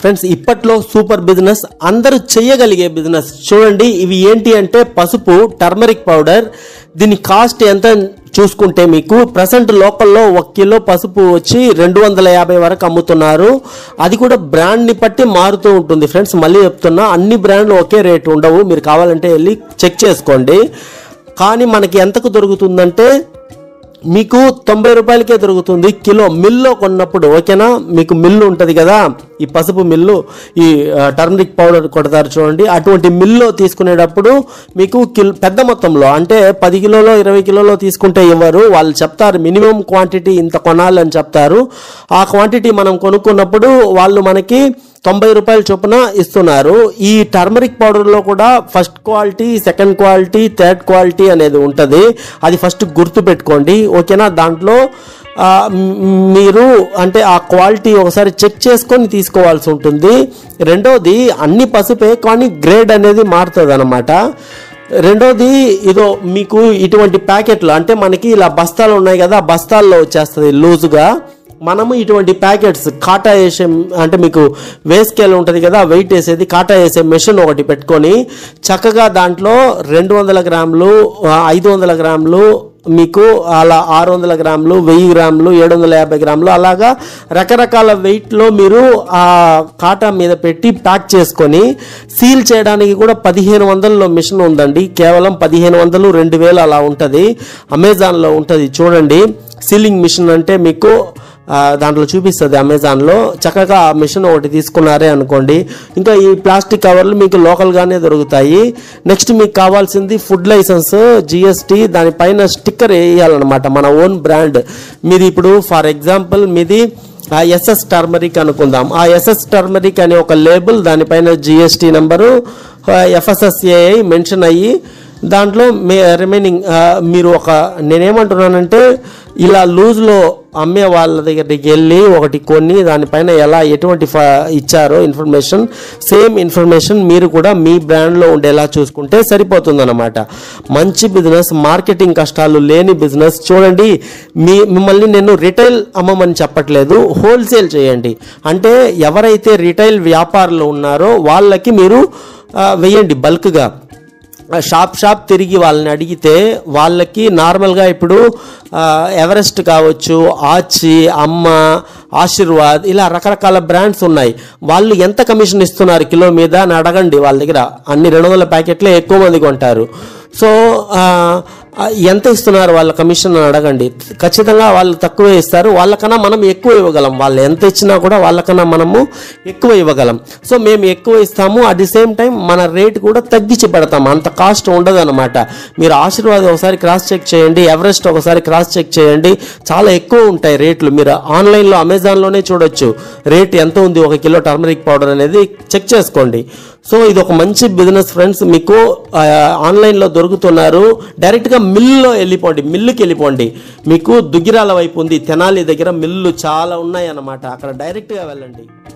friends ఇప్పట్లో super business అందరూ చేయగలిగే బిజినెస్ చూడండి ఇవి ఏంటి అంటే పసుపు టర్మరిక్ పౌడర్ దీని కాస్ట్ ఎంత చూసుకుంటే మీకు ప్రజెంట్ లోకల్లో ఒక కిలో పసుపు వచ్చి రెండు వందల యాభై వరకు అమ్ముతున్నారు అది కూడా బ్రాండ్ని బట్టి మారుతూ ఉంటుంది ఫ్రెండ్స్ మళ్ళీ చెప్తున్నా అన్ని బ్రాండ్లు ఒకే రేటు ఉండవు మీరు కావాలంటే వెళ్ళి చెక్ చేసుకోండి కానీ మనకి ఎంతకు దొరుకుతుందంటే మీకు తొంభై రూపాయలకే దొరుకుతుంది కిలో మిల్లో కొన్నప్పుడు ఓకేనా మీకు మిల్లు ఉంటుంది కదా ఈ పసుపు మిల్లు ఈ టర్మరిక్ పౌడర్ కొడతారు చూడండి అటువంటి మిల్లో తీసుకునేటప్పుడు మీకు కిల్ పెద్ద మొత్తంలో అంటే పది కిలోలో ఇరవై కిలోలో తీసుకుంటే ఇవ్వరు వాళ్ళు చెప్తారు మినిమం క్వాంటిటీ ఇంత కొనాలని చెప్తారు ఆ క్వాంటిటీ మనం కొనుక్కున్నప్పుడు వాళ్ళు మనకి తొంభై రూపాయల చొప్పున ఇస్తున్నారు ఈ టర్మరిక్ పౌడర్లో కూడా first quality second quality third quality అనేది ఉంటుంది అది ఫస్ట్ గుర్తు పెట్టుకోండి ఓకేనా దాంట్లో ఆ, మ్, మీరు అంటే ఆ క్వాలిటీ ఒకసారి చెక్ చేసుకొని తీసుకోవాల్సి ఉంటుంది రెండోది అన్ని పసుపే కానీ గ్రేడ్ అనేది మారుతుంది అనమాట రెండోది ఇదో మీకు ఇటువంటి ప్యాకెట్లు అంటే మనకి ఇలా బస్తాలు ఉన్నాయి కదా ఆ బస్తాల్లో వచ్చేస్తుంది లూజుగా మనము ఇటువంటి ప్యాకెట్స్ కాటా వేసే అంటే మీకు వేస్కేల్ ఉంటుంది కదా వెయిట్ వేసేది కాటా వేసే మెషిన్ ఒకటి పెట్టుకొని చక్కగా దాంట్లో రెండు వందల గ్రాములు ఐదు వందల గ్రాములు మీకు అలా ఆరు వందల గ్రాములు వెయ్యి గ్రాములు ఏడు వందల యాభై గ్రాములు అలాగా రకరకాల వెయిట్లో మీరు ఆ కాటా మీద పెట్టి ప్యాక్ చేసుకొని సీల్ చేయడానికి కూడా పదిహేను వందలలో మిషన్ ఉందండి కేవలం పదిహేను వందలు రెండు వేలు అలా ఉంటుంది అమెజాన్లో ఉంటుంది చూడండి సీలింగ్ మిషన్ అంటే మీకు ఆ, దాంట్లో చూపిస్తుంది అమెజాన్లో చక్కగా ఆ మిషన్ ఒకటి తీసుకున్నారే అనుకోండి ఇంకా ఈ ప్లాస్టిక్ కవర్లు మీకు లోకల్గానే దొరుకుతాయి నెక్స్ట్ మీకు కావాల్సింది ఫుడ్ లైసెన్స్ జిఎస్టీ దానిపైన స్టిక్కర్ వేయాలన్నమాట మన ఓన్ బ్రాండ్ మీది ఇప్పుడు ఫర్ ఎగ్జాంపుల్ మీది ఆ ఎస్ఎస్ టర్మరిక్ అనుకుందాం ఆ ఎస్ఎస్ టర్మరిక్ అనే ఒక లేబుల్ దానిపైన జిఎస్టీ నెంబరు ఎఫ్ఎస్ఎస్ఏఐ మెన్షన్ అయ్యి దాంట్లో మే రిమైనింగ్ మీరు ఒక నేనేమంటున్నానంటే ఇలా లూజ్లో అమ్మే వాళ్ళ దగ్గరికి వెళ్ళి ఒకటి కొన్ని దానిపైన ఎలా ఎటువంటి ఫ- ఇచ్చారో ఇన్ఫర్మేషన్ సేమ్ ఇన్ఫర్మేషన్ మీరు కూడా మీ బ్రాండ్లో ఉండేలా చూసుకుంటే సరిపోతుందన్నమాట మంచి బిజినెస్ మార్కెటింగ్ కష్టాలు లేని బిజినెస్ చూడండి మీ మిమ్మల్ని నేను రిటైల్ అమ్మమని చెప్పట్లేదు హోల్సేల్ చేయండి అంటే ఎవరైతే రిటైల్ వ్యాపారులు ఉన్నారో వాళ్ళకి మీరు ఆ, వెయ్యండి బల్క్గా షాప్ షాప్ తిరిగి వాళ్ళని అడిగితే వాళ్ళకి నార్మల్గా ఇప్పుడు ఆ, ఎవరెస్ట్ కావచ్చు ఆచి అమ్మ ఆశీర్వాద్ ఇలా రకరకాల బ్రాండ్స్ ఉన్నాయి వాళ్ళు ఎంత కమిషన్ ఇస్తున్నారు కిలో మీద అని అడగండి వాళ్ళ దగ్గర అన్ని రెండు వందల ప్యాకెట్లే ఎక్కువ మంది కొంటారు సో ఆ, ఆ, ఎంత ఇస్తున్నారు వాళ్ళ కమిషన్ అని అడగండి ఖచ్చితంగా వాళ్ళు తక్కువే ఇస్తారు వాళ్ళకన్నా మనం ఎక్కువ ఇవ్వగలం వాళ్ళు ఎంత ఇచ్చినా కూడా వాళ్ళకన్నా మనము ఎక్కువ ఇవ్వగలం సో మేము ఎక్కువ ఇస్తాము అట్ ది సేమ్ టైం మన రేట్ కూడా తగ్గించి పెడతాం అంత కాస్ట్ ఉండదు అనమాట మీరు ఆశీర్వాద్ ఒకసారి క్రాస్ చెక్ చేయండి ఎవరెస్ట్ ఒకసారి క్రాస్ చెక్ చేయండి చాలా ఎక్కువ ఉంటాయి రేట్లు మీరు ఆన్లైన్లో అమెజాన్లోనే చూడొచ్చు రేట్ ఎంత ఉంది ఒక కిలో టర్మరిక్ పౌడర్ అనేది చెక్ చేసుకోండి సో ఇది ఒక మంచి బిజినెస్ ఫ్రెండ్స్ మీకు ఆ, ఆన్లైన్లో దొరుకుతున్నారు డైరెక్ట్గా మిల్లులో వెళ్ళిపోండి మిల్లుకి వెళ్ళిపోండి మీకు దుగ్గిరాల వైపు ఉంది తెనాలి దగ్గర మిల్లు చాలా ఉన్నాయి అన్నమాట అక్కడ డైరెక్ట్గా వెళ్ళండి